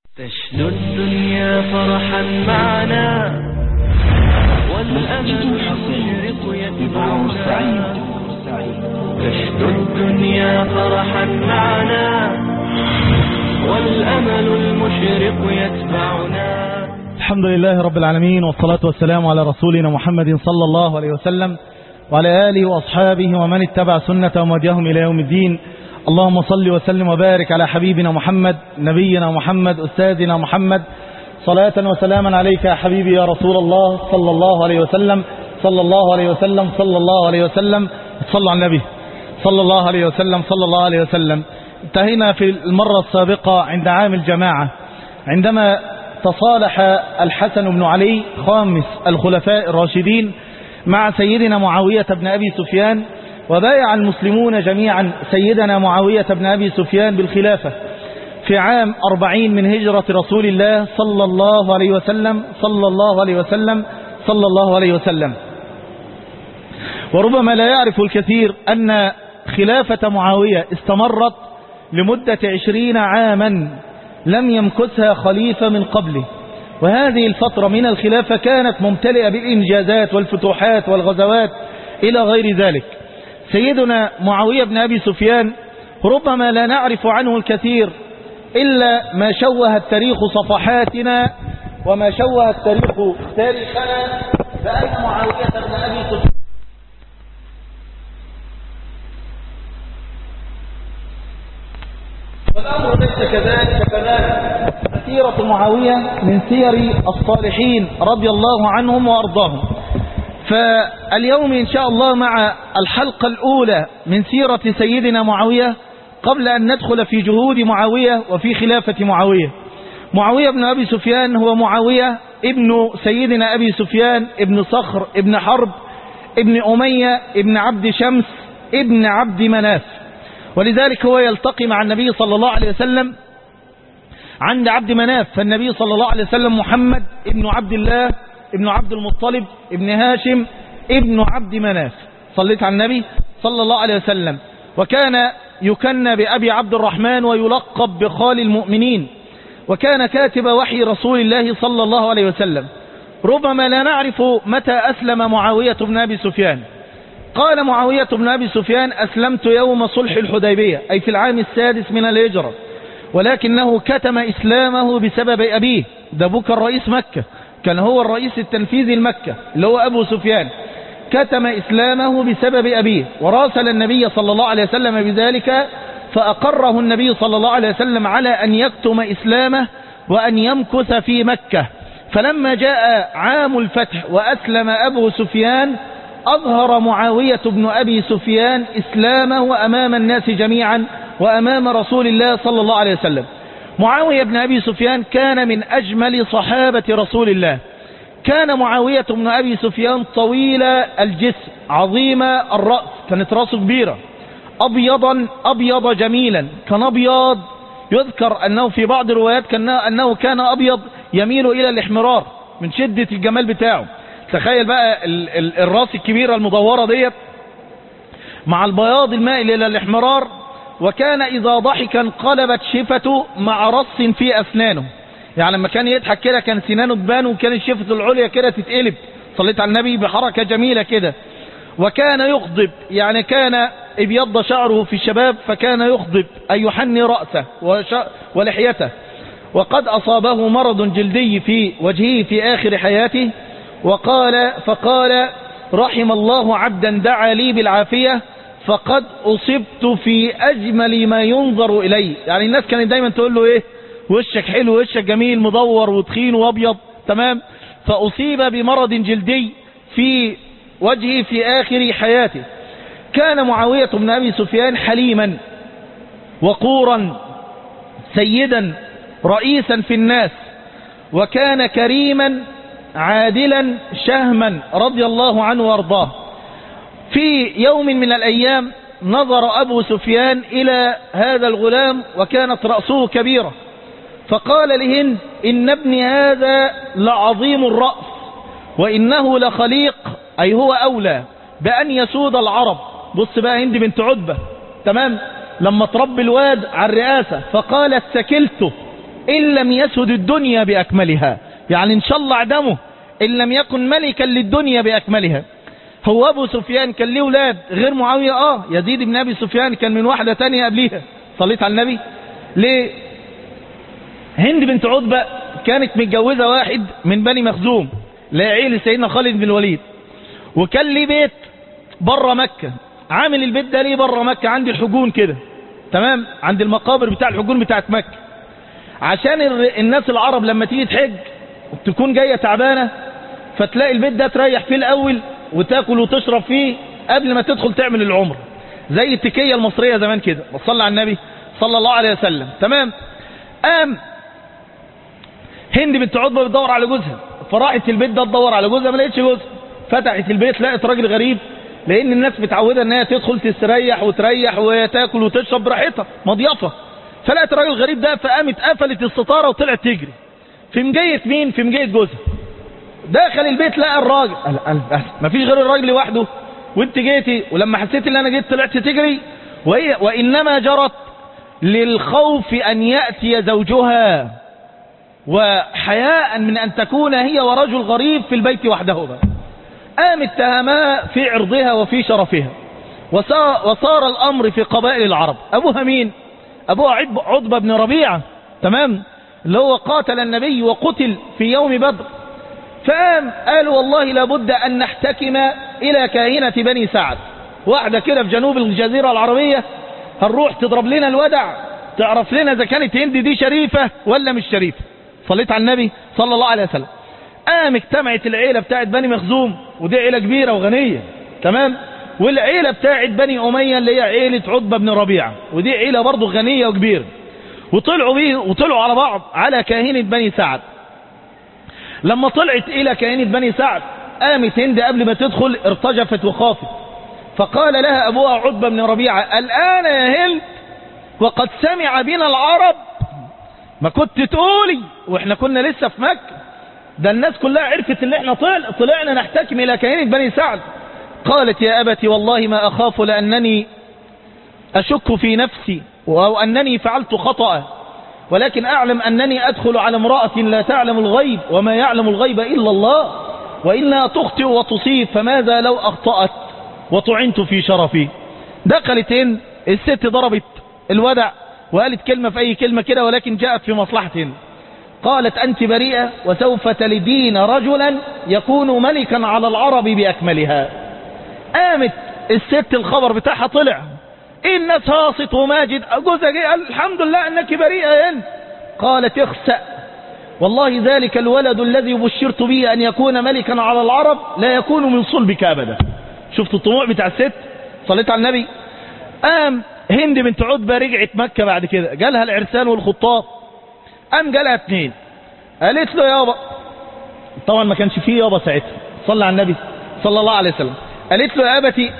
تشنو الدنيا فرحا معنا والأمل المشرق يتبعنا تشنو الدنيا فرحا معنا والأمل المشرق يتبعنا الحمد لله رب العالمين والصلاة والسلام على رسولنا محمد صلى الله عليه وسلم وعلى آله وأصحابه ومن اتبع سنة ومديهم إلى يوم الدين اللهم صل وسلم وبارك على حبيبنا محمد نبينا محمد أستاذنا محمد صلاة وسلاما عليك يا حبيبي يا رسول الله صلى الله عليه وسلم صلى الله عليه وسلم صلى الله عليه وسلم صلى على النبي صلى الله عليه وسلم صلى الله عليه وسلم انتهينا في المرة السابقة عند عام الجماعة عندما تصالح الحسن بن علي خامس الخلفاء الراشدين مع سيدنا معاوية بن أبي سفيان وبايع المسلمون جميعا سيدنا معاوية بن أبي سفيان بالخلافة في عام أربعين من هجرة رسول الله صلى الله عليه وسلم صلى الله عليه وسلم صلى الله عليه وسلم وربما لا يعرف الكثير أن خلافة معاوية استمرت لمدة عشرين عاما لم يمكثها خليفة من قبله وهذه الفترة من الخلافة كانت ممتلئة بالإنجازات والفتوحات والغزوات إلى غير ذلك سيدنا معاوية بن أبي سفيان ربما لا نعرف عنه الكثير إلا ما شوه التاريخ صفحاتنا وما شوه التاريخ تاريخنا فأن معاوية بن أبي سفيان والأمر ليس كذلك كذلك سيرة معاوية من سير الصالحين رضي الله عنهم وأرضاهم فاليوم إن شاء الله مع الحلقة الأولى من سيرة سيدنا معاوية قبل أن ندخل في جهود معاوية وفي خلافة معاوية معاوية بن أبي سفيان هو معاوية ابن سيدنا أبي سفيان ابن صخر ابن حرب ابن أمية ابن عبد شمس ابن عبد مناف ولذلك هو يلتقي مع النبي صلى الله عليه وسلم عند عبد مناف فالنبي صلى الله عليه وسلم محمد ابن عبد الله ابن عبد المطلب ابن هاشم ابن عبد مناف صليت على النبي صلى الله عليه وسلم وكان يكنى بأبي عبد الرحمن ويلقب بخال المؤمنين وكان كاتب وحي رسول الله صلى الله عليه وسلم ربما لا نعرف متى أسلم معاوية بن أبي سفيان قال معاوية بن أبي سفيان أسلمت يوم صلح الحديبية أي في العام السادس من الهجرة ولكنه كتم إسلامه بسبب أبيه ده بكر رئيس مكة كان هو الرئيس التنفيذي لمكة اللي هو أبو سفيان كتم إسلامه بسبب أبيه وراسل النبي صلى الله عليه وسلم بذلك فأقره النبي صلى الله عليه وسلم على أن يكتم إسلامه وأن يمكث في مكة فلما جاء عام الفتح وأسلم أبو سفيان أظهر معاوية بن أبي سفيان إسلامه أمام الناس جميعا وأمام رسول الله صلى الله عليه وسلم معاوية بن أبي سفيان كان من أجمل صحابة رسول الله كان معاوية بن أبي سفيان طويل الجسم عظيم الرأس كانت رأسه كبيرة أبيضا أبيض جميلا كان أبيض يذكر أنه في بعض الروايات كان أنه كان أبيض يميل إلى الاحمرار من شدة الجمال بتاعه تخيل بقى الراس الكبيرة المدورة ديت مع البياض المائل إلى الاحمرار وكان إذا ضحك انقلبت شفته مع رص في أسنانه يعني لما كان يضحك كده كان سنانه تبان وكان شفته العليا كده تتقلب صليت على النبي بحركة جميلة كده وكان يغضب يعني كان ابيض شعره في الشباب فكان يغضب أي يحني رأسه ولحيته وقد أصابه مرض جلدي في وجهه في آخر حياته وقال فقال رحم الله عبدا دعا لي بالعافية فقد أصبت في أجمل ما ينظر إليه يعني الناس كانت دايما تقول له إيه وشك حلو وشك جميل مدور وتخين وأبيض تمام فأصيب بمرض جلدي في وجهه في آخر حياته كان معاوية بن أبي سفيان حليما وقورا سيدا رئيسا في الناس وكان كريما عادلا شهما رضي الله عنه وارضاه في يوم من الأيام نظر أبو سفيان إلى هذا الغلام وكانت رأسه كبيرة فقال لهند إن ابني هذا لعظيم الرأس وإنه لخليق أي هو أولى بأن يسود العرب بص بقى هند بنت عتبة تمام لما تربي الواد على الرئاسة فقالت سكلته إن لم يسد الدنيا بأكملها يعني إن شاء الله عدمه إن لم يكن ملكا للدنيا بأكملها هو أبو سفيان كان ليه ولاد غير معاوية آه يزيد بن أبي سفيان كان من واحدة تانية قبليها صليت على النبي ليه هند بنت عتبة كانت متجوزة واحد من بني مخزوم لا عيل سيدنا خالد بن الوليد وكان ليه بيت بره مكة عامل البيت ده ليه بره مكة عند الحجون كده تمام عند المقابر بتاع الحجون بتاعت مكة عشان الر- الناس العرب لما تيجي تحج تكون جاية تعبانة فتلاقي البيت ده تريح فيه الأول وتاكل وتشرب فيه قبل ما تدخل تعمل العمر زي التكية المصرية زمان كده وصلى على النبي صلى الله عليه وسلم تمام قام هند بنت عتبة بتدور على جوزها فراحت البيت ده تدور على جوزها ما لقيتش جوزها فتحت البيت لقت راجل غريب لان الناس متعوده ان هي تدخل تستريح وتريح وتاكل وتشرب براحتها مضيافه فلقت راجل غريب ده فقامت قفلت الستاره وطلعت تجري في مجيه مين في مجيه جوزها دخل البيت لقى الراجل قال قال قال مفيش غير الراجل لوحده وانت جيتي ولما حسيت ان انا جيت طلعت تجري وهي وانما جرت للخوف ان ياتي زوجها وحياء من أن تكون هي ورجل غريب في البيت وحده بقى. قام اتهمها في عرضها وفي شرفها وصار, وصار الأمر في قبائل العرب أبوها مين أبوها عتب- عتبة بن ربيعة تمام اللي هو قاتل النبي وقتل في يوم بدر فقام قالوا والله لابد أن نحتكم إلى كاهنة بني سعد واحدة كده في جنوب الجزيرة العربية هنروح تضرب لنا الودع تعرف لنا إذا كانت هند دي شريفة ولا مش شريفة صليت على النبي صلى الله عليه وسلم قام اجتمعت العيلة بتاعت بني مخزوم ودي عيلة كبيرة وغنية تمام والعيلة بتاعت بني أمية اللي هي عيلة عتبة بن ربيعة ودي عيلة برضه غنية وكبيرة وطلعوا بيه وطلعوا على بعض على كاهنة بني سعد لما طلعت إلى كاهنة بني سعد قامت هند قبل ما تدخل ارتجفت وخافت فقال لها أبوها عتبة بن ربيعة الآن يا هند وقد سمع بنا العرب ما كنت تقولي واحنا كنا لسه في مكة ده الناس كلها عرفت اللي احنا طلع طلعنا نحتكم الى كهنة بني سعد قالت يا أبتي والله ما أخاف لأنني أشك في نفسي أو أنني فعلت خطأ ولكن أعلم أنني أدخل على امرأة لا تعلم الغيب وما يعلم الغيب إلا الله وإنها تخطئ وتصيب فماذا لو أخطأت وطعنت في شرفي دخلت هند الست ضربت الودع وقالت كلمة في أي كلمة كده ولكن جاءت في مصلحة هند قالت أنت بريئة وسوف تلدين رجلا يكون ملكا على العرب بأكملها قامت الست الخبر بتاعها طلع إيه الناس هاصت وماجد جوزها جه قال الحمد لله أنك بريئة يا هند قالت اخسأ والله ذلك الولد الذي بشرت به أن يكون ملكا على العرب لا يكون من صلبك أبدا شفت الطموح بتاع الست صليت على النبي قام هند بنت عتبة رجعت مكة بعد كده جالها العرسان والخطاب قام جالها اتنين قالت له يابا طبعا ما كانش فيه يابا ساعتها صلى على النبي صلى الله عليه وسلم قالت له يا أبتي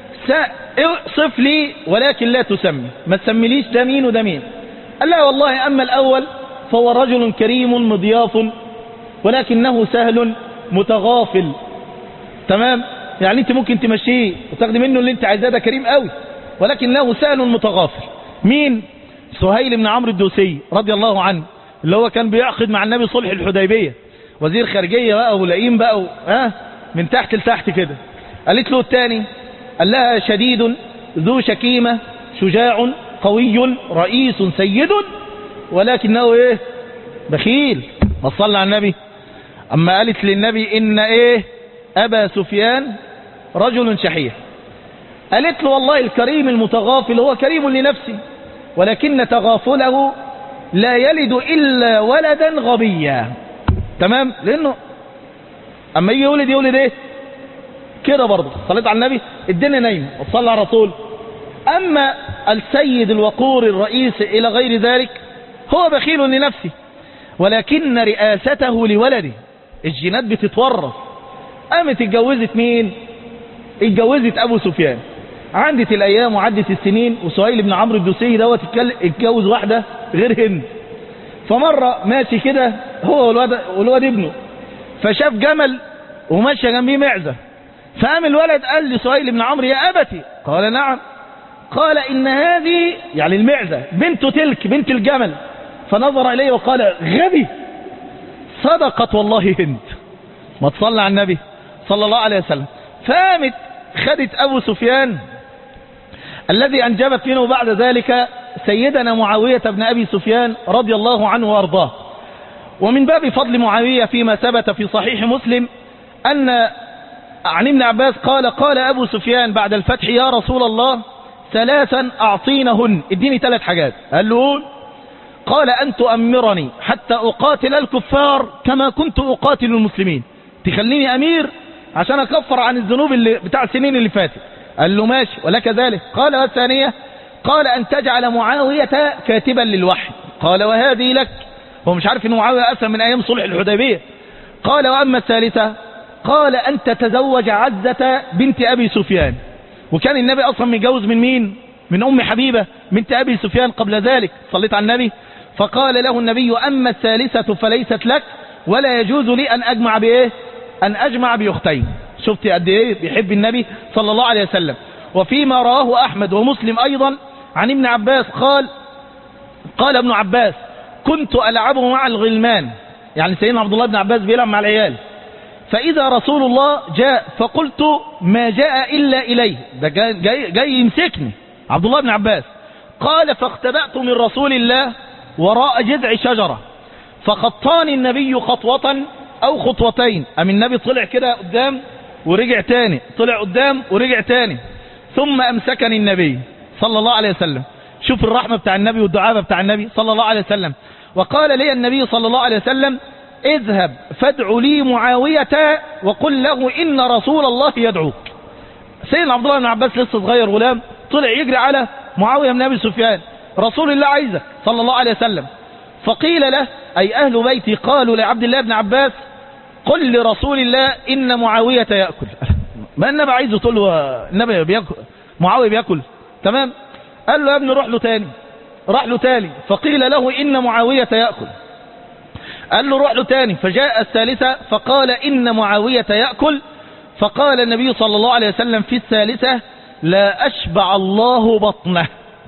صف لي ولكن لا تسمي ما تسميليش ده مين وده مين قال لها والله أما الأول فهو رجل كريم مضياف ولكنه سهل متغافل تمام يعني انت ممكن تمشيه وتاخدي منه اللي انت عايزاه ده كريم قوي ولكنه سهل متغافل مين سهيل بن عمرو الدوسي رضي الله عنه اللي هو كان بيعقد مع النبي صلح الحديبية وزير خارجية بقى ولئيم بقى و... ها من تحت لتحت كده قالت له الثاني قال لها شديد ذو شكيمة شجاع قوي رئيس سيد ولكنه ايه بخيل ما صلى على النبي اما قالت للنبي ان ايه ابا سفيان رجل شحيح قالت له والله الكريم المتغافل هو كريم لنفسه ولكن تغافله لا يلد إلا ولدا غبيا تمام لأنه أما يجي يولد يولد إيه كده برضه صليت على النبي الدنيا نايمة وصلى على رسول أما السيد الوقور الرئيس إلى غير ذلك هو بخيل لنفسه ولكن رئاسته لولده الجينات بتتورث قامت اتجوزت مين اتجوزت أبو سفيان عدت الأيام وعدت السنين وسهيل بن عمرو الدوسي دوت اتجوز واحدة غير هند فمرة ماشي كده هو والواد, والواد ابنه فشاف جمل وماشي جنبيه معزة فقام الولد قال لسهيل بن عمرو يا أبتي قال نعم قال إن هذه يعني المعزة بنت تلك بنت الجمل فنظر إليه وقال غبي صدقت والله هند ما تصلى على النبي صلى الله عليه وسلم فقامت خدت أبو سفيان الذي أنجبت منه بعد ذلك سيدنا معاوية بن أبي سفيان رضي الله عنه وأرضاه ومن باب فضل معاوية فيما ثبت في صحيح مسلم أن عن ابن عباس قال قال أبو سفيان بعد الفتح يا رسول الله ثلاثا أعطينهن اديني ثلاث حاجات قال له قول قال أن تؤمرني حتى أقاتل الكفار كما كنت أقاتل المسلمين تخليني أمير عشان أكفر عن الذنوب اللي بتاع السنين اللي فاتت قال له ماشي ولك ذلك قال والثانية قال أن تجعل معاوية كاتبا للوحي قال وهذه لك هو مش عارف ان معاوية أسلم من أيام صلح الحديبية قال وأما الثالثة قال أن تتزوج عزة بنت أبي سفيان وكان النبي أصلا متجوز من مين من أم حبيبة بنت أبي سفيان قبل ذلك صليت على النبي فقال له النبي أما الثالثة فليست لك ولا يجوز لي أن أجمع بإيه أن أجمع بأختين شفت قد إيه بيحب النبي صلى الله عليه وسلم وفيما رواه أحمد ومسلم أيضا عن ابن عباس قال قال ابن عباس كنت ألعبه مع الغلمان يعني سيدنا عبد الله بن عباس بيلعب مع العيال فإذا رسول الله جاء فقلت ما جاء إلا إليه ده جاي, جاي, جاي يمسكني عبد الله بن عباس قال فاختبأت من رسول الله وراء جذع شجرة فخطاني النبي خطوة أو خطوتين أم النبي طلع كده قدام ورجع تاني طلع قدام ورجع تاني ثم أمسكني النبي صلى الله عليه وسلم شوف الرحمة بتاع النبي والدعابة بتاع النبي صلى الله عليه وسلم وقال لي النبي صلى الله عليه وسلم اذهب فادع لي معاوية وقل له إن رسول الله يدعوك سيدنا عبد الله بن عباس لسه صغير غلام طلع يجري على معاوية بن أبي سفيان رسول الله عايزك صلى الله عليه وسلم فقيل له أي أهل بيتي قالوا لعبد الله بن عباس قل لرسول الله إن معاوية يأكل ما النبي عايزه تقول له النبي بيأكل معاوية بيأكل تمام قال له يا ابني روح له تاني راح له تاني فقيل له إن معاوية يأكل قال له روح له تاني فجاء الثالثة فقال إن معاوية يأكل فقال النبي صلى الله عليه وسلم في الثالثة لا أشبع الله بطنه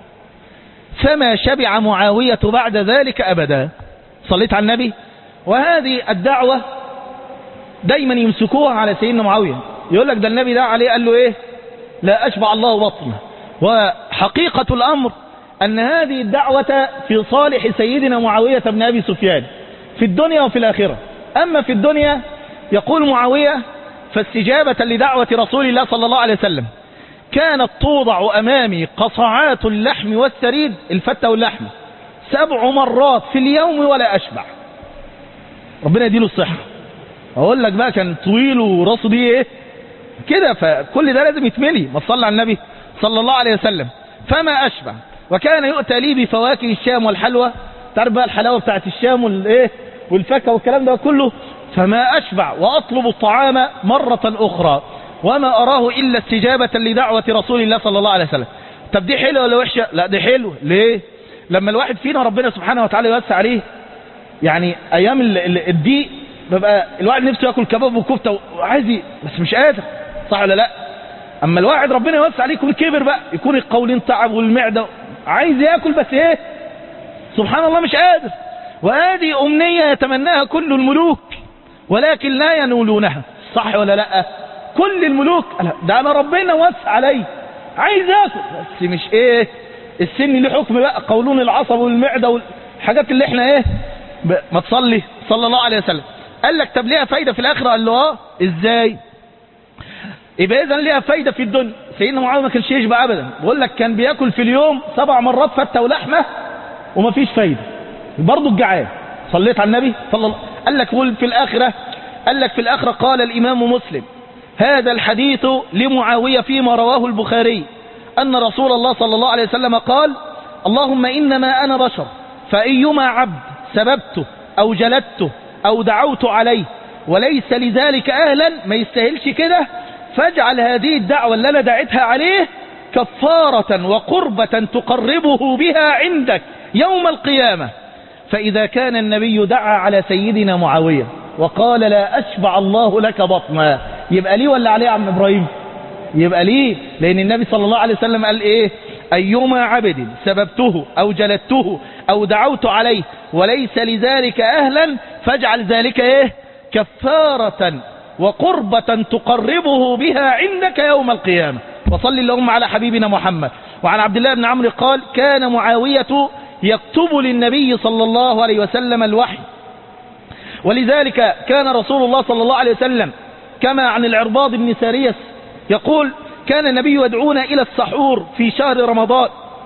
فما شبع معاوية بعد ذلك أبدا صليت على النبي وهذه الدعوة دايما يمسكوها على سيدنا معاوية يقول لك ده النبي ده عليه قال له ايه لا أشبع الله بطنه وحقيقة الأمر أن هذه الدعوة في صالح سيدنا معاوية بن أبي سفيان في الدنيا وفي الآخرة أما في الدنيا يقول معاوية فاستجابة لدعوة رسول الله صلى الله عليه وسلم كانت توضع أمامي قصعات اللحم والثريد الفتة واللحم سبع مرات في اليوم ولا أشبع ربنا يديله الصحة أقول لك بقى كان طويل وراسه دي إيه كده فكل ده لازم يتملي ما تصلى على النبي صلى الله عليه وسلم فما أشبع وكان يؤتى لي بفواكه الشام والحلوى تعرف بقى الحلاوة بتاعت الشام والإيه والفاكهة والكلام ده كله فما أشبع وأطلب الطعام مرة أخرى وما أراه إلا استجابة لدعوة رسول الله صلى الله عليه وسلم طب دي حلوة ولا وحشة لا دي حلوة ليه لما الواحد فينا ربنا سبحانه وتعالى يوسع عليه يعني أيام الضيق بيبقى الواحد نفسه ياكل كباب وكفتة وعايز بس مش قادر صح ولا لا اما الواحد ربنا يوسع عليه يكون كبر بقى يكون القولين تعب والمعدة عايز ياكل بس ايه سبحان الله مش قادر وهذه أمنية يتمناها كل الملوك ولكن لا ينولونها صح ولا لا كل الملوك ده انا ربنا وسع علي عايز اكل بس مش ايه السن له حكم بقى قولون العصب والمعدة والحاجات اللي احنا ايه ما تصلي صلى الله عليه وسلم قال لك طب ليها فايدة في الاخرة قال له اه ازاي يبقى اذا ليها فايدة في الدنيا سيدنا معاوية ما كانش يشبع ابدا بقول لك كان بياكل في اليوم سبع مرات فتة ولحمة وما فيش فايدة برضه الجعان صليت على النبي صلى الله قال لك قول في الاخرة قال لك في الاخرة قال الامام مسلم هذا الحديث لمعاوية فيما رواه البخاري أن رسول الله صلى الله عليه وسلم قال اللهم إنما أنا بشر فأيما عبد سببته أو جلدته أو دعوت عليه وليس لذلك أهلا ما يستاهلش كده فاجعل هذه الدعوة اللي أنا دعيتها عليه كفارة وقربة تقربه بها عندك يوم القيامة فإذا كان النبي دعا على سيدنا معاوية وقال لا أشبع الله لك بطنا يبقى ليه ولا عليه يا عم إبراهيم يبقى ليه لأن النبي صلى الله عليه وسلم قال إيه أيما عبد سببته أو جلدته أو دعوت عليه وليس لذلك أهلا فاجعل ذلك إيه كفارة وقربة تقربه بها عندك يوم القيامة وصل اللهم على حبيبنا محمد وعن عبد الله بن عمرو قال كان معاوية يكتب للنبي صلى الله عليه وسلم الوحي ولذلك كان رسول الله صلى الله عليه وسلم كما عن العرباض بن ساريس يقول كان النبي يدعونا إلى السحور في شهر رمضان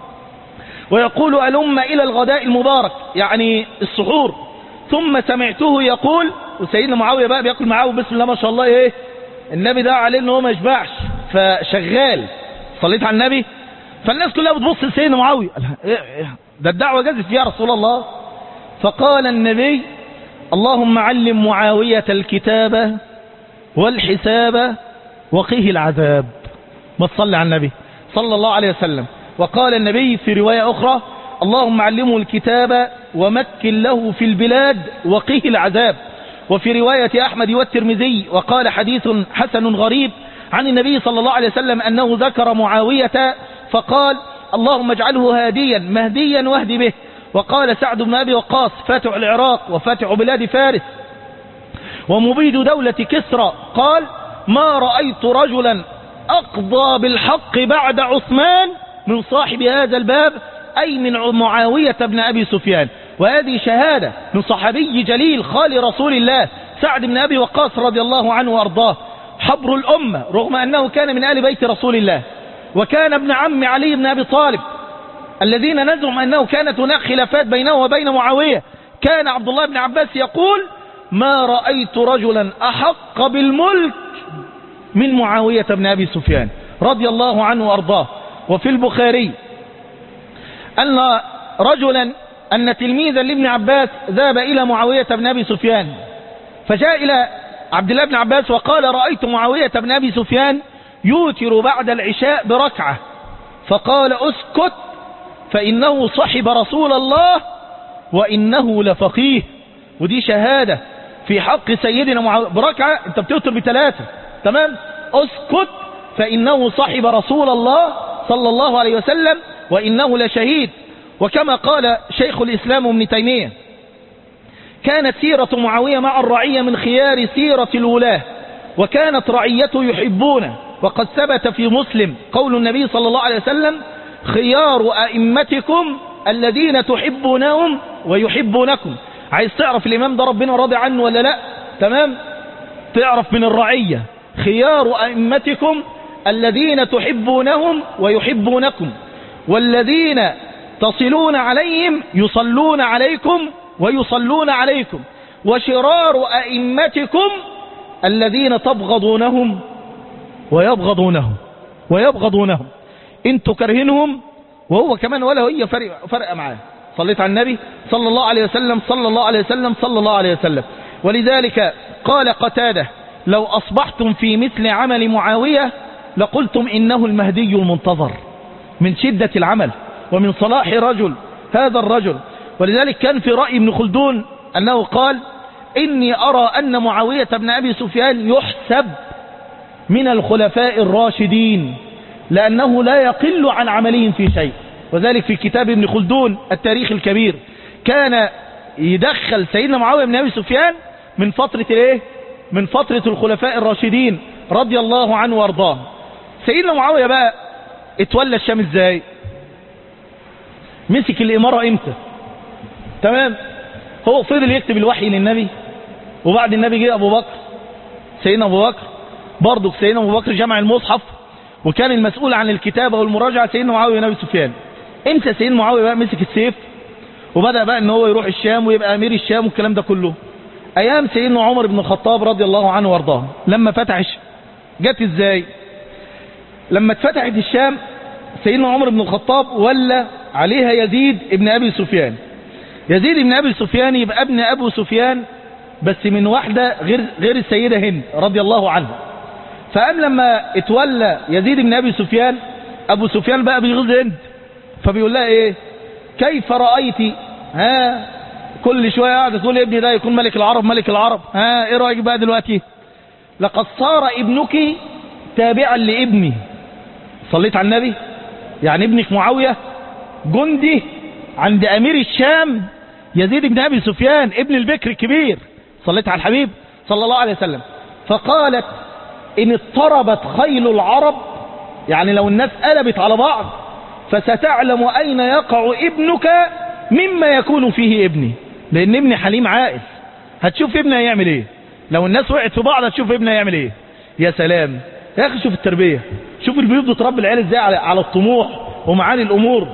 ويقول ألم إلى الغداء المبارك يعني السحور ثم سمعته يقول وسيدنا معاوية بقى بيأكل معاه بسم الله ما شاء الله ايه النبي دعا عليه ان هو ما يشبعش فشغال صليت على النبي فالناس كلها بتبص لسيدنا معاوية إيه إيه ده الدعوة جازت يا رسول الله فقال النبي اللهم علم معاوية الكتابة والحساب وقيه العذاب ما تصلي على النبي صلى الله عليه وسلم وقال النبي في رواية أخرى اللهم علمه الكتاب ومكن له في البلاد وقيه العذاب وفي رواية أحمد والترمذي وقال حديث حسن غريب عن النبي صلى الله عليه وسلم أنه ذكر معاوية فقال اللهم اجعله هاديا مهديا واهدي به وقال سعد بن أبي وقاص فاتح العراق وفاتح بلاد فارس ومبيد دولة كسرى قال ما رأيت رجلا أقضى بالحق بعد عثمان من صاحب هذا الباب أي من معاوية بن أبي سفيان وهذه شهادة من صحابي جليل خال رسول الله سعد بن أبي وقاص رضي الله عنه وأرضاه حبر الأمة رغم أنه كان من آل بيت رسول الله وكان ابن عم علي بن أبي طالب الذين نزعم أنه كانت هناك خلافات بينه وبين معاوية كان عبد الله بن عباس يقول ما رأيت رجلا أحق بالملك من معاوية بن أبي سفيان رضي الله عنه وأرضاه وفي البخاري أن رجلا أن تلميذا لابن عباس ذهب إلى معاوية بن أبي سفيان فجاء إلى عبد الله بن عباس وقال رأيت معاوية بن أبي سفيان يوتر بعد العشاء بركعة فقال اسكت فإنه صحب رسول الله وإنه لفقيه ودي شهادة في حق سيدنا معاوية بركعة انت بتوتر بثلاثة تمام اسكت فإنه صحب رسول الله صلى الله عليه وسلم وإنه لشهيد وكما قال شيخ الإسلام ابن تيمية كانت سيرة معاوية مع الرعية من خيار سيرة الولاة وكانت رعيته يحبونه وقد ثبت في مسلم قول النبي صلى الله عليه وسلم خيار أئمتكم الذين تحبونهم ويحبونكم عايز تعرف الإمام ده ربنا راضي عنه ولا لا تمام تعرف من الرعية خيار أئمتكم الذين تحبونهم ويحبونكم والذين تصلون عليهم يصلون عليكم ويصلون عليكم وشرار أئمتكم الذين تبغضونهم ويبغضونهم ويبغضونهم انتوا كرهنهم وهو كمان ولا هي فرق, فرق معاه صليت على النبي صلى الله عليه وسلم صلى الله عليه وسلم صلى الله عليه وسلم ولذلك قال قتاده لو أصبحتم في مثل عمل معاوية لقلتم إنه المهدي المنتظر من شدة العمل ومن صلاح رجل هذا الرجل ولذلك كان في رأي ابن خلدون أنه قال إني أرى أن معاوية بن أبي سفيان يحسب من الخلفاء الراشدين لأنه لا يقل عن عملهم في شيء وذلك في كتاب ابن خلدون التاريخ الكبير كان يدخل سيدنا معاوية بن أبي سفيان من فترة الايه من فترة الخلفاء الراشدين رضي الله عنه وارضاه سيدنا معاوية بقى اتولى الشام ازاي مسك الامارة امتى تمام هو فضل يكتب الوحي للنبي وبعد النبي جه ابو بكر سيدنا ابو بكر برضه سيدنا ابو بكر جمع المصحف وكان المسؤول عن الكتابة والمراجعة سيدنا معاوية بن ابي سفيان امتى سيدنا معاوية بقى مسك السيف وبدأ بقى ان هو يروح الشام ويبقى امير الشام والكلام ده كله ايام سيدنا عمر بن الخطاب رضي الله عنه وارضاه لما فتح الشام جت ازاي لما اتفتحت الشام سيدنا عمر بن الخطاب ولا عليها يزيد ابن ابي سفيان يزيد ابن ابي سفيان يبقى ابن ابو سفيان بس من واحدة غير, غير السيدة هند رضي الله عنها فقام لما اتولى يزيد بن ابي سفيان ابو سفيان بقى بيغيظ هند فبيقول لها ايه كيف رأيت ها كل شوية قاعد تقول ابني ده يكون ملك العرب ملك العرب ها ايه رأيك بقى دلوقتي لقد صار ابنك تابعا لابني صليت على النبي يعني ابنك معاوية جندي عند أمير الشام يزيد بن أبي سفيان ابن البكر الكبير صليت على الحبيب صلى الله عليه وسلم فقالت إن اضطربت خيل العرب يعني لو الناس قلبت على بعض فستعلم أين يقع ابنك مما يكون فيه ابني لأن ابني حليم عائل هتشوف ابني هيعمل ايه لو الناس وقعت في بعض هتشوف ابني هيعمل ايه يا سلام يا اخي شوف التربية شوف البيوت بتربي العيال ازاي على, على الطموح ومعاني الامور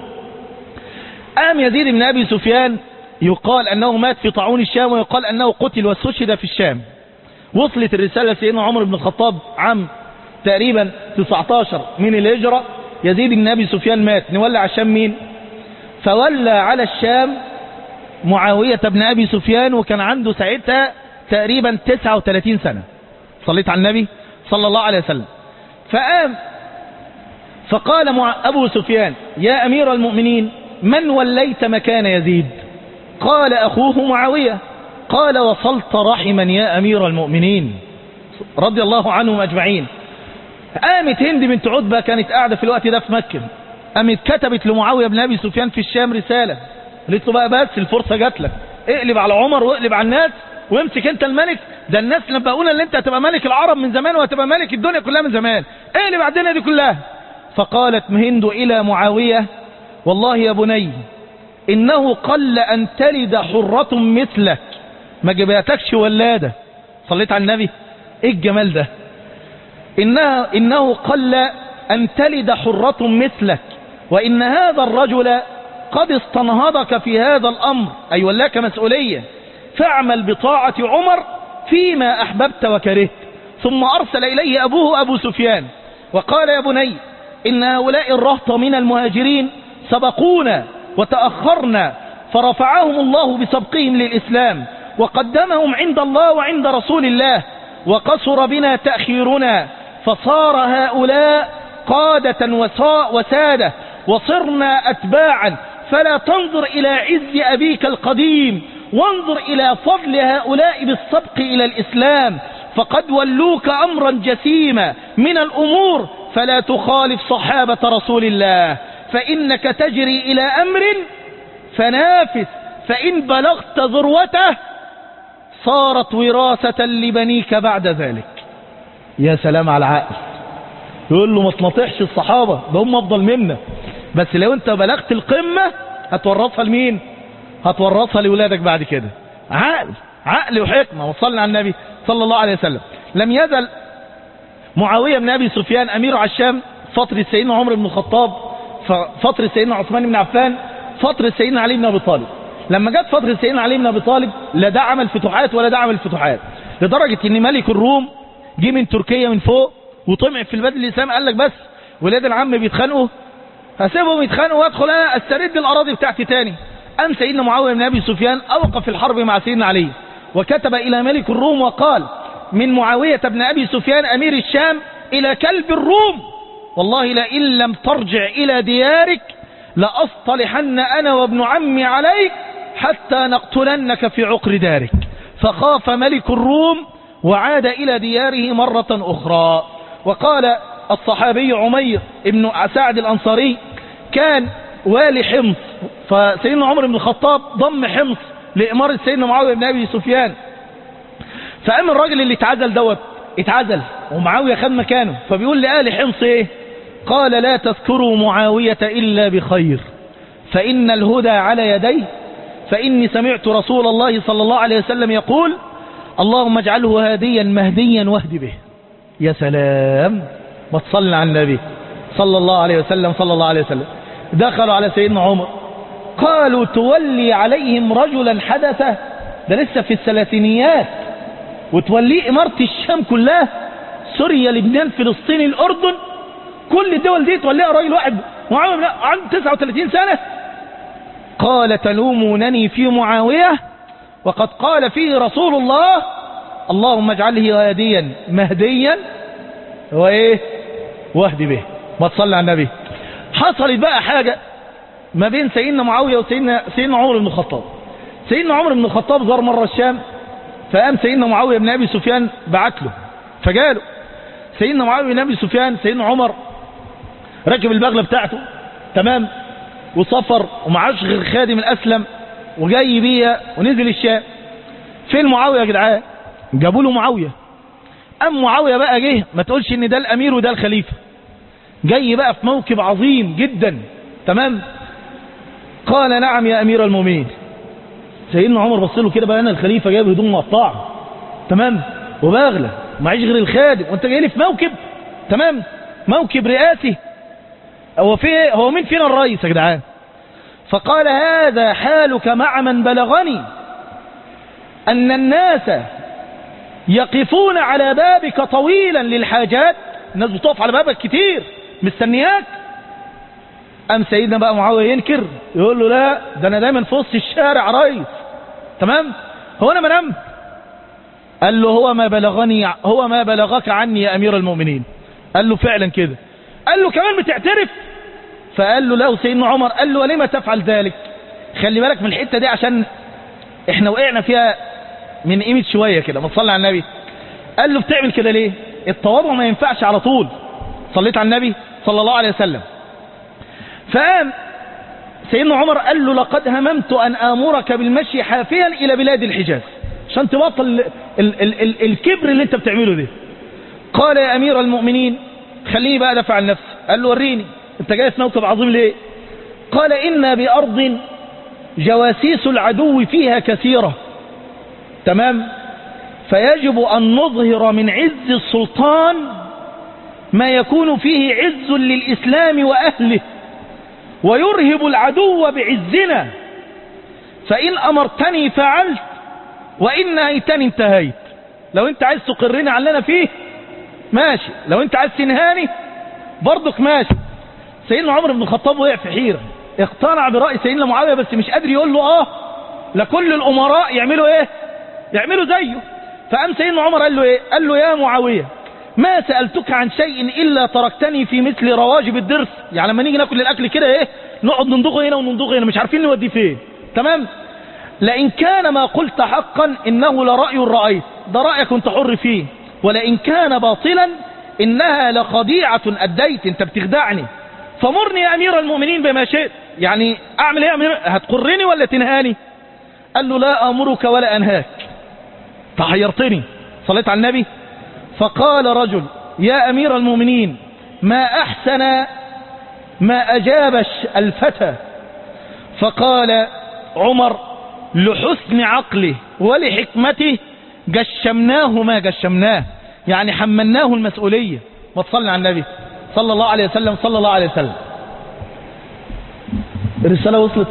قام يزيد بن ابي سفيان يقال انه مات في طاعون الشام ويقال انه قتل واستشهد في الشام وصلت الرسالة لسيدنا عمر بن الخطاب عام تقريبا 19 من الهجرة يزيد بن ابي سفيان مات نولى على الشام مين فولى على الشام معاوية بن أبي سفيان وكان عنده ساعتها تقريبا 39 سنة صليت على النبي صلى الله عليه وسلم فقام فقال مع أبو سفيان يا أمير المؤمنين من وليت مكان يزيد قال أخوه معاوية قال وصلت رحما يا أمير المؤمنين رضي الله عنهم أجمعين قامت هند بنت عتبة كانت قاعدة في الوقت ده في مكة قامت كتبت لمعاوية بن أبي سفيان في الشام رسالة قالت له بقى بس الفرصة جات لك اقلب على عمر واقلب على الناس وامسك انت الملك ده الناس لما بقول ان انت هتبقى ملك العرب من زمان وهتبقى ملك الدنيا كلها من زمان اقلب على الدنيا دي كلها فقالت هند الى معاوية والله يا بني انه قل ان تلد حرة مثلك ما جبهتكش ولادة صليت على النبي ايه الجمال ده إنها إنه قل أن تلد حرة مثلك وإن هذا الرجل قد استنهضك في هذا الأمر أي ولاك مسؤولية فاعمل بطاعة عمر فيما أحببت وكرهت ثم أرسل إليه أبوه أبو سفيان وقال يا بني إن هؤلاء الرهط من المهاجرين سبقونا وتأخرنا فرفعهم الله بسبقهم للإسلام وقدمهم عند الله وعند رسول الله وقصر بنا تأخيرنا فصار هؤلاء قادة وساء وسادة وصرنا أتباعا فلا تنظر إلى عز أبيك القديم وانظر إلى فضل هؤلاء بالسبق إلى الإسلام فقد ولوك أمرا جسيما من الأمور فلا تخالف صحابة رسول الله فإنك تجري إلى أمر فنافس فإن بلغت ذروته صارت وراثة لبنيك بعد ذلك يا سلام على العقل يقول له ما تنطحش الصحابة ده هم أفضل منا بس لو انت بلغت القمة هتورثها لمين هتورثها لولادك بعد كده عقل عقل وحكمة وصلنا على النبي صلى الله عليه وسلم لم يزل معاوية بن أبي سفيان أمير على الشام فترة سيدنا عمر بن الخطاب فترة سيدنا عثمان بن عفان فترة سيدنا علي بن أبي طالب لما جت فترة سيدنا علي بن أبي طالب لا ده عمل فتوحات ولا ده عمل فتوحات لدرجة ان ملك الروم جه من تركيا من فوق وطمع في البلد الإسلام قال لك بس ولاد العم بيتخانقوا هسيبهم يتخانقوا وادخل انا استرد الاراضي بتاعتي تاني ام سيدنا معاويه بن ابي سفيان اوقف الحرب مع سيدنا علي وكتب الى ملك الروم وقال من معاويه بن ابي سفيان امير الشام الى كلب الروم والله لئن لم ترجع الى ديارك لاصطلحن انا وابن عمي عليك حتى نقتلنك في عقر دارك فخاف ملك الروم وعاد الى دياره مره اخرى وقال الصحابي عمير ابن سعد الأنصاري كان والي حمص فسيدنا عمر بن الخطاب ضم حمص لإمارة سيدنا معاوية بن أبي سفيان فقام الراجل اللي اتعزل دوت اتعزل ومعاوية خد مكانه فبيقول لآل حمص ايه قال لا تذكروا معاوية إلا بخير فإن الهدى على يديه فإني سمعت رسول الله صلى الله عليه وسلم يقول اللهم اجعله هاديا مهديا واهد به يا سلام ما تصلي على النبي صلى الله عليه وسلم صلى الله عليه وسلم دخلوا على سيدنا عمر قالوا تولي عليهم رجلا حدث ده لسه في الثلاثينيات وتوليه إمارة الشام كلها سوريا لبنان فلسطين الأردن كل الدول دي توليها راجل واحد معاوية عنده 39 سنة قال تلومونني في معاوية وقد قال فيه رسول الله اللهم اجعله هاديا مهديا وايه واهدي به ما تصلي على النبي حصلت بقى حاجة ما بين سيدنا معاوية وسيدنا سيدنا عمر بن الخطاب سيدنا عمر بن الخطاب زار مرة الشام فقام سيدنا معاوية بن أبي سفيان بعت له فجاله سيدنا معاوية بن أبي سفيان سيدنا عمر ركب البغلة بتاعته تمام وسفر ومعاش غير خادم الأسلم وجاي بيها ونزل الشام فين معاوية يا جدعان جابوا له معاوية أم معاوية بقى جه ما تقولش ان ده الأمير وده الخليفة جاي بقى في موكب عظيم جدا تمام قال نعم يا أمير المؤمنين سيدنا عمر بص له كده بقى انا الخليفة جايب هدوم مقطعة تمام وباغلة معيش غير الخادم وانت جاي لي في موكب تمام موكب رئاسي هو في هو مين فينا الرئيس يا جدعان فقال هذا حالك مع من بلغني أن الناس يقفون على بابك طويلا للحاجات الناس بتقف على بابك كتير مستنياك أم سيدنا بقى معاوية ينكر يقول له لا ده أنا دايما في وسط الشارع رئيس تمام هو أنا ما نمت قال له هو ما بلغني هو ما بلغك عني يا أمير المؤمنين قال له فعلا كده قال له كمان بتعترف فقال له لا سيدنا عمر قال له ولما تفعل ذلك خلي بالك من الحتة دي عشان احنا وقعنا فيها من قيمة شوية كده ما تصلي على النبي قال له بتعمل كده ليه التواضع ما ينفعش على طول صليت على النبي صلى الله عليه وسلم فقام سيدنا عمر قال له لقد هممت أن آمرك بالمشي حافيا إلى بلاد الحجاز عشان تبطل ال ال ال ال الكبر اللي انت بتعمله ده قال يا أمير المؤمنين خليني بقى دفع عن نفسي قال له وريني انت جاي في موكب عظيم ليه قال إنا بأرض جواسيس العدو فيها كثيرة تمام فيجب أن نظهر من عز السلطان ما يكون فيه عز للإسلام وأهله ويرهب العدو بعزنا فإن أمرتني فعلت وإن نهيتني انتهيت لو انت عايز تقرني على اللي انا فيه ماشي لو انت عايز تنهاني برضك ماشي سيدنا عمر بن الخطاب وقع في حيرة اقتنع برأي سيدنا معاوية بس مش قادر يقول له اه لكل الامراء يعملوا ايه يعملوا زيه فقام سيدنا عمر قال له ايه قال له يا معاوية ما سألتك عن شيء إلا تركتني في مثل رواجب الدرس يعني لما نيجي ناكل الأكل كده ايه نقعد نندغه هنا ونندغه هنا مش عارفين نوديه فين تمام لئن كان ما قلت حقا إنه لرأي رأيت ده رأيك كنت حر فيه ولئن كان باطلا إنها لخديعة أديت انت بتخدعني فمرني يا أمير المؤمنين بما شئت يعني أعمل ايه أمير هتقرني ولا تنهاني قال له لا أمرك ولا أنهاك فحيرتني صليت على النبي فقال رجل يا أمير المؤمنين ما أحسن ما أجاب الفتى فقال عمر لحسن عقله ولحكمته جشمناه ما جشمناه يعني حملناه المسؤولية ما تصلي على النبي صلى الله عليه وسلم صلى الله عليه وسلم الرسالة وصلت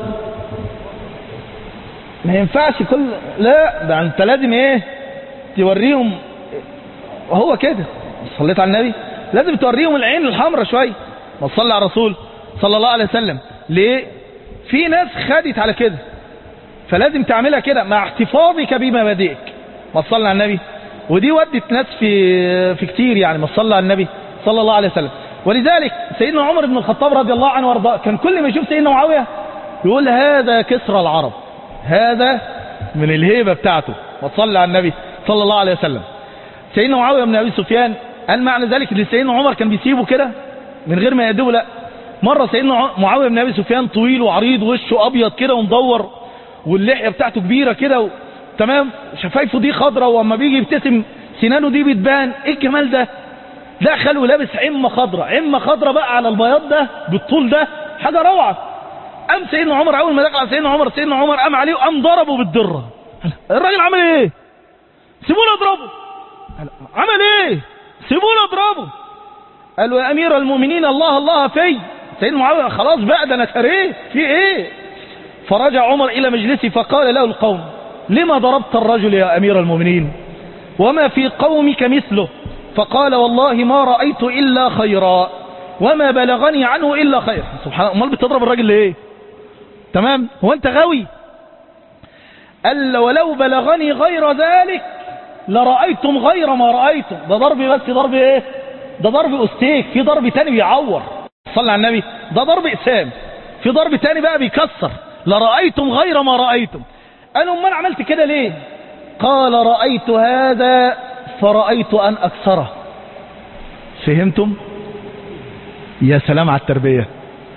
ما ينفعش كل لا ده انت لازم ايه توريهم وهو كده صليت على النبي لازم توريهم العين الحمراء شوية ما تصلي على الرسول صلى الله عليه وسلم ليه في ناس خدت على كده فلازم تعملها كده مع احتفاظك بمبادئك ما تصلي على النبي ودي ودت ناس في في كتير يعني ما تصلي على النبي صلى الله عليه وسلم ولذلك سيدنا عمر بن الخطاب رضي الله عنه وارضاه كان كل ما يشوف سيدنا معاويه يقول هذا كسرى العرب هذا من الهيبه بتاعته ما تصلي على النبي صلى الله عليه وسلم سيدنا معاويه بن ابي سفيان هل معنى ذلك ان سيدنا عمر كان بيسيبه كده من غير ما يدوه لا مره سيدنا معاويه بن ابي سفيان طويل وعريض وشه ابيض كده ومدور واللحيه بتاعته كبيره كده و... تمام شفايفه دي خضراء واما بيجي يبتسم سنانه دي بتبان ايه الجمال ده دخل ولابس عمه خضراء عمه خضراء بقى على البياض ده بالطول ده حاجه روعه قام سيدنا عمر اول ما دخل على سيدنا عمر سيدنا عمر قام عليه وقام ضربه بالدره الراجل عمل ايه سيبوني اضربه عمل ايه سيبوني اضربه قالوا يا امير المؤمنين الله الله في سيدنا معاويه خلاص بقى ده انا سريت في ايه فرجع عمر الى مجلسه فقال له القوم لما ضربت الرجل يا امير المؤمنين وما في قومك مثله فقال والله ما رأيت إلا خيرا وما بلغني عنه إلا خير سبحان الله امال بتضرب الراجل ليه تمام هو انت غاوي قال ولو بلغني غير ذلك لرأيتم غير ما رأيتم ده ضرب بس ضرب ايه ده ضرب استيك في ضرب تاني بيعور صلى على النبي ده ضرب إسام في ضرب تاني بقى بيكسر لرأيتم غير ما رأيتم قالوا امال عملت كده ليه قال رأيت هذا فرأيت أن أكسره فهمتم يا سلام على التربية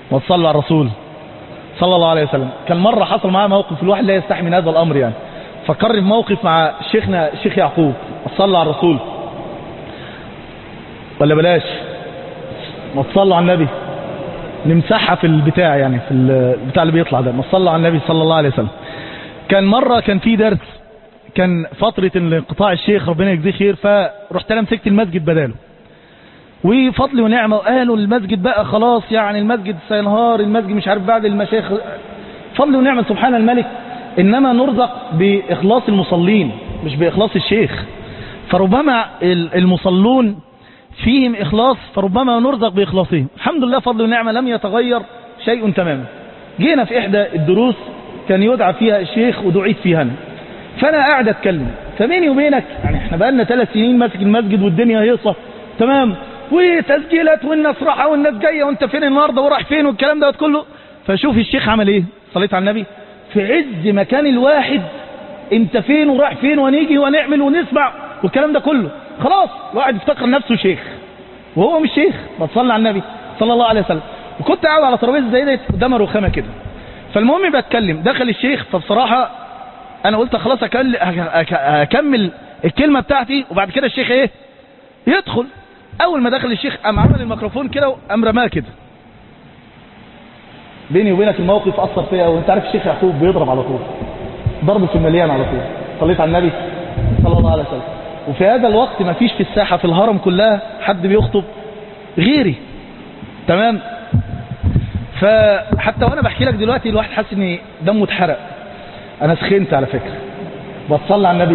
وصلى على الرسول صلى الله عليه وسلم كان مرة حصل معاه موقف الواحد لا يستحي من هذا الأمر يعني فكر موقف مع شيخنا الشيخ يعقوب وصلى على الرسول ولا بلاش ما تصلوا على النبي نمسحها في البتاع يعني في البتاع اللي بيطلع ده ما تصلوا على النبي صلى الله عليه وسلم كان مرة كان في درس كان فترة انقطاع الشيخ ربنا يجزيه خير فرحت انا مسكت المسجد بداله وفضل ونعمة وقالوا المسجد بقى خلاص يعني المسجد سينهار المسجد مش عارف بعد المشايخ فضل ونعمة سبحان الملك إنما نرزق بإخلاص المصلين مش بإخلاص الشيخ فربما المصلون فيهم إخلاص فربما نرزق بإخلاصهم الحمد لله فضل ونعمة لم يتغير شيء تماما جينا في إحدى الدروس كان يدعى فيها الشيخ ودعيت فيها أنا فأنا قاعد أتكلم فبيني وبينك يعني احنا بقالنا ثلاث سنين ماسك المسجد والدنيا هيصة تمام وتسجيلات والناس راحة والناس جاية وانت فين النهاردة وراح فين والكلام ده كله فشوف الشيخ عمل ايه صليت على النبي في عز مكان الواحد انت فين وراح فين ونيجي ونعمل ونسمع والكلام ده كله خلاص الواحد افتكر نفسه شيخ وهو مش شيخ بتصلي على النبي صلى الله عليه وسلم وكنت قاعد على ترابيزه زي ديت قدام رخامه كده فالمهم بتكلم دخل الشيخ فبصراحه انا قلت خلاص اكمل الكلمه بتاعتي وبعد كده الشيخ ايه يدخل اول ما دخل الشيخ قام عمل الميكروفون كده وقام رماه كده بيني وبينك الموقف اثر فيا وانت عارف الشيخ يعقوب بيضرب على طول ضرب في المليان على طول صليت على النبي صلى الله عليه وسلم وفي هذا الوقت ما فيش في الساحه في الهرم كلها حد بيخطب غيري تمام فحتى وانا بحكي لك دلوقتي الواحد حاسس ان دمه اتحرق انا سخنت على فكره بتصلي على النبي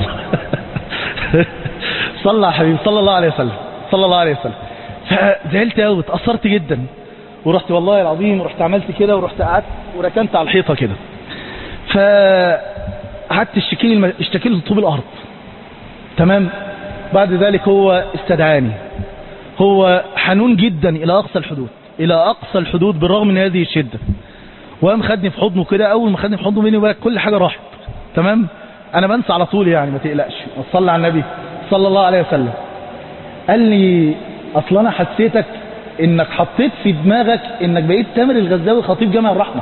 صلى يا حبيبي صلى الله عليه وسلم صلى الله عليه وسلم فزعلت قوي اتأثرت جدا ورحت والله العظيم ورحت عملت كده ورحت قعدت وركنت على الحيطة كده فقعدت اشتكي لي اشتكي لي طوب الارض تمام بعد ذلك هو استدعاني هو حنون جدا الى اقصى الحدود الى اقصى الحدود بالرغم من هذه الشدة وقام خدني في حضنه كده اول ما خدني في حضنه بيني وبينك كل حاجة راحت تمام انا بنسى على طول يعني ما تقلقش وصلى على النبي صلى الله عليه وسلم قال لي اصل انا حسيتك انك حطيت في دماغك انك بقيت تامر الغزاوي خطيب جامع الرحمة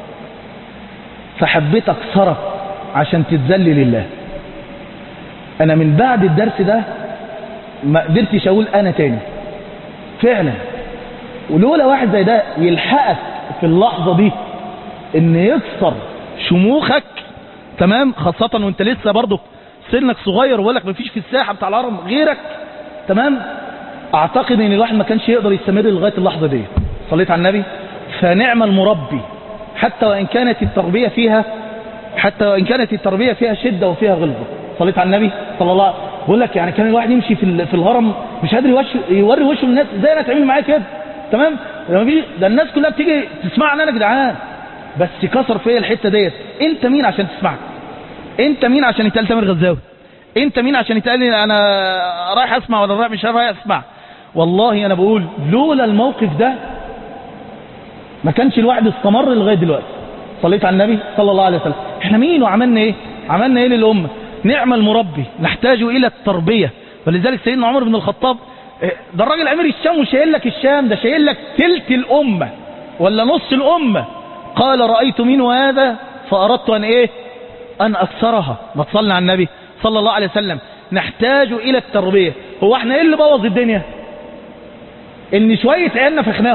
فحبيت اكسرك عشان تتذل لله انا من بعد الدرس ده ما قدرتش اقول انا تاني فعلا ولولا واحد زي ده يلحقك في اللحظة دي ان يكسر شموخك تمام خاصة وانت لسه برضه سنك صغير ويقول لك مفيش في الساحة بتاع الهرم غيرك تمام اعتقد ان الواحد ما كانش يقدر يستمر لغاية اللحظة دي صليت على النبي فنعم المربي حتى وان كانت التربية فيها حتى وان كانت التربية فيها شدة وفيها غلظة صليت على النبي صلى الله عليه وسلم بقول لك يعني كان الواحد يمشي في في الهرم مش قادر يوش يوري وشه للناس زي انا اتعامل معايا كده تمام لما بيجي ده الناس كلها بتيجي تسمعني انا يا جدعان بس كسر فيا الحته ديت انت مين عشان تسمعك انت مين عشان يتقال تامر غزاوي انت مين عشان يتقال لي انا رايح اسمع ولا رايح مش رايح اسمع والله انا بقول لولا الموقف ده ما كانش الواحد استمر لغايه دلوقتي صليت على النبي صلى الله عليه وسلم احنا مين وعملنا ايه عملنا ايه للامه نعم المربي نحتاج الى التربيه ولذلك سيدنا عمر بن الخطاب ده الراجل امير الشام وشايل لك الشام ده شايل لك تلت الامه ولا نص الامه قال رايت منه هذا فاردت ان ايه ان اكسرها ما تصلي على النبي صلى الله عليه وسلم نحتاج الى التربيه هو احنا ايه اللي بوظ الدنيا ان شويه عيالنا فخناهم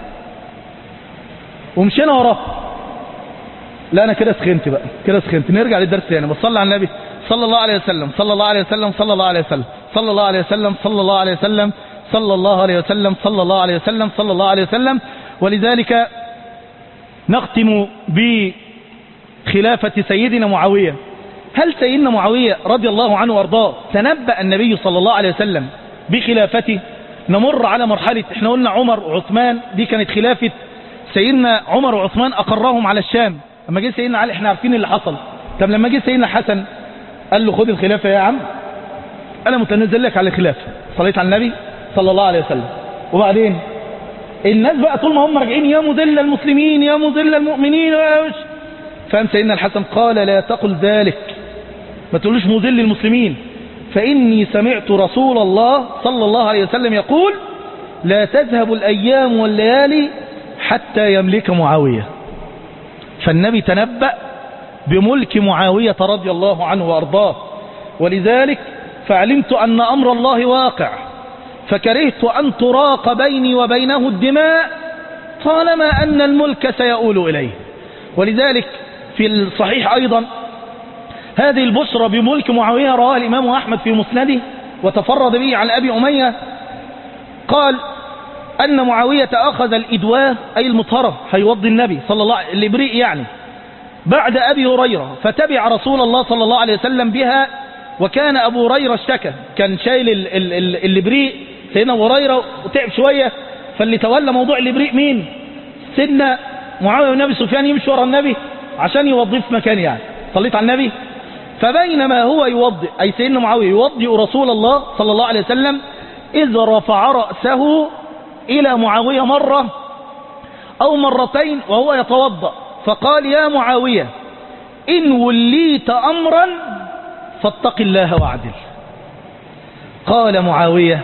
ومشينا وراه لا انا كده سخنت بقى كده سخنت نرجع للدرس تاني بصلي على النبي صلى الله عليه وسلم صلى الله عليه وسلم صلى الله عليه وسلم صلى الله عليه وسلم صلى الله عليه وسلم صلى الله عليه وسلم صلى الله عليه وسلم صلى الله عليه وسلم ولذلك نختم بخلافة سيدنا معاوية هل سيدنا معاوية رضي الله عنه وارضاه تنبأ النبي صلى الله عليه وسلم بخلافته نمر على مرحلة احنا قلنا عمر وعثمان دي كانت خلافة سيدنا عمر وعثمان أقرهم على الشام لما جه سيدنا علي احنا عارفين اللي حصل طب لما جه سيدنا حسن قال له خد الخلافة يا عم انا متنزل لك على الخلافة صليت على النبي صلى الله عليه وسلم وبعدين الناس بقى طول ما هم راجعين يا مذل المسلمين يا مذل المؤمنين فهم سيدنا الحسن قال لا تقل ذلك ما تقولوش مذل المسلمين فإني سمعت رسول الله صلى الله عليه وسلم يقول لا تذهب الأيام والليالي حتى يملك معاوية فالنبي تنبأ بملك معاوية رضي الله عنه وأرضاه ولذلك فعلمت أن أمر الله واقع فكرهت أن تراق بيني وبينه الدماء طالما أن الملك سيؤول إليه ولذلك في الصحيح أيضا هذه البشرى بملك معاوية رواه الإمام أحمد في مسنده وتفرد به عن أبي أمية قال أن معاوية أخذ الإدواء أي المطهرة هيوضي النبي صلى الله عليه الإبريء يعني بعد أبي هريرة فتبع رسول الله صلى الله عليه وسلم بها وكان أبو هريرة اشتكى كان شايل ال- ال- ال- الإبريء سيدنا أبو هريرة وتعب شوية فاللي تولى موضوع الإبريء مين سيدنا معاوية والنبي سفيان يمشي ورا النبي عشان يوظف مكان يعني صليت على النبي فبينما هو يوضئ أي سيدنا معاوية يوضئ رسول الله صلى الله عليه وسلم إذ رفع رأسه إلى معاوية مرة أو مرتين وهو يتوضأ فقال يا معاوية إن وليت أمرا فاتق الله واعدل قال معاوية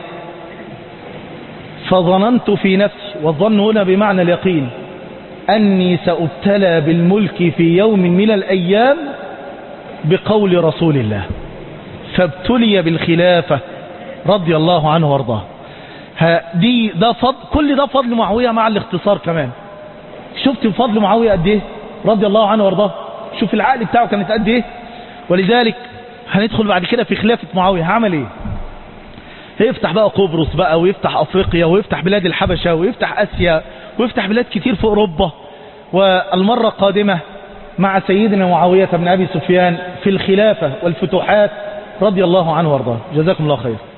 فظننت في نفسي والظن هنا بمعنى اليقين أني سأبتلى بالملك في يوم من الأيام بقول رسول الله فابتلي بالخلافة رضي الله عنه وارضاه ها دي ده فضل كل ده فضل معاوية مع الاختصار كمان شفت فضل معاوية قد ايه رضي الله عنه وارضاه شوف العقل بتاعه كانت قد ايه ولذلك هندخل بعد كده في خلافة معاوية هعمل ايه هيفتح بقى قبرص بقى ويفتح افريقيا ويفتح بلاد الحبشة ويفتح اسيا ويفتح بلاد كتير في اوروبا والمرة القادمة مع سيدنا معاوية بن ابي سفيان في الخلافة والفتوحات رضي الله عنه وارضاه جزاكم الله خير